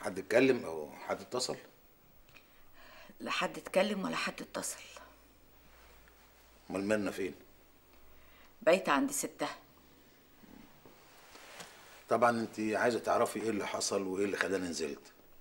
حد اتكلم او حد اتصل لا حد اتكلم ولا حد اتصل امال مالنا فين بايتة عند ستها طبعا انت عايزه تعرفي ايه اللي حصل وايه اللي خلاني نزلت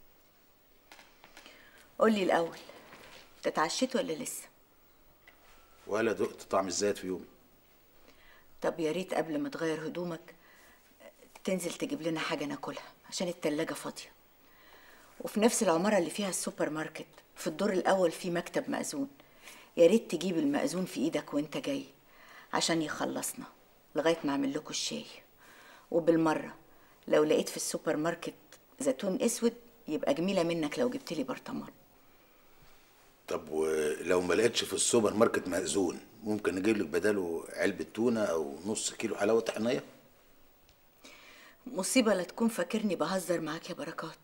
قولي الأول تتعشيت ولا لسه ولا دقت طعم الزيت في يومي طب يا ريت قبل ما تغير هدومك تنزل تجيب لنا حاجة ناكلها عشان التلاجة فاضية وفي نفس العمارة اللي فيها السوبر ماركت في الدور الأول في مكتب مأذون يا ريت تجيب المأذون في إيدك وأنت جاي عشان يخلصنا لغاية ما أعمل لكم الشاي وبالمرة لو لقيت في السوبر ماركت زيتون أسود يبقى جميلة منك لو جبت لي برطمان طب ولو ما لقيتش في السوبر ماركت مأذون ممكن نجيب لك بداله علبه تونه او نص كيلو حلاوه طحينيه مصيبة لا تكون فاكرني بهزر معاك يا بركات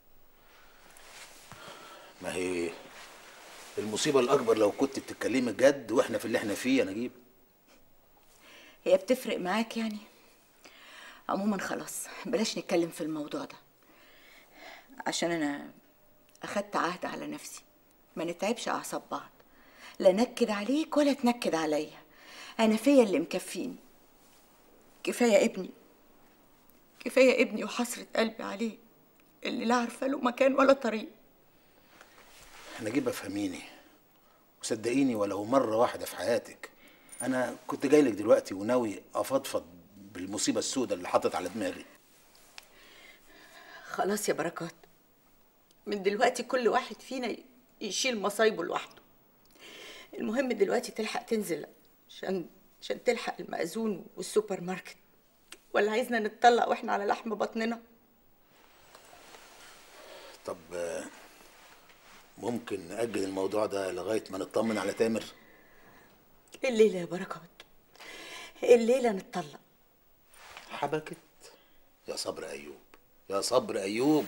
ما هي المصيبه الاكبر لو كنت بتتكلمي جد واحنا في اللي احنا فيه يا نجيب هي بتفرق معاك يعني عموما خلاص بلاش نتكلم في الموضوع ده عشان انا اخدت عهد على نفسي ما نتعبش اعصاب بعض لا نكد عليك ولا تنكد عليا انا فيا اللي مكفيني كفايه ابني كفايه ابني وحسره قلبي عليه اللي لا عارفه له مكان ولا طريق نجيب افهميني وصدقيني ولو مره واحده في حياتك انا كنت جاي لك دلوقتي وناوي افضفض بالمصيبه السوداء اللي حطت على دماغي خلاص يا بركات من دلوقتي كل واحد فينا يشيل مصايبه لوحده المهم دلوقتي تلحق تنزل عشان عشان تلحق المأذون والسوبر ماركت ولا عايزنا نتطلق واحنا على لحم بطننا طب آه، ممكن نأجل الموضوع ده لغايه ما نطمن على تامر الليلة يا بركات الليلة نتطلق حبكت يا صبر ايوب يا صبر ايوب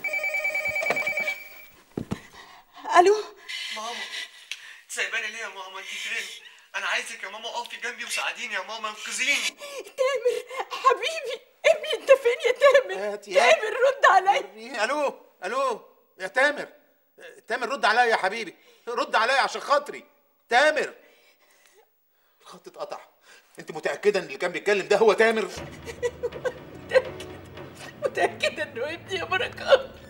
الو ماما سايباني ليه يا ماما انت فين انا عايزك يا ماما اقفي جنبي وساعديني يا ماما انقذيني تامر حبيبي ابني انت فين يا تامر هات يا- تامر رد عليا الو الو يا تامر تامر رد عليا يا حبيبي رد عليا عشان خاطري تامر الخط اتقطع انت متاكده ان اللي كان بيتكلم ده هو تامر متأكدة انه ابني يا بركات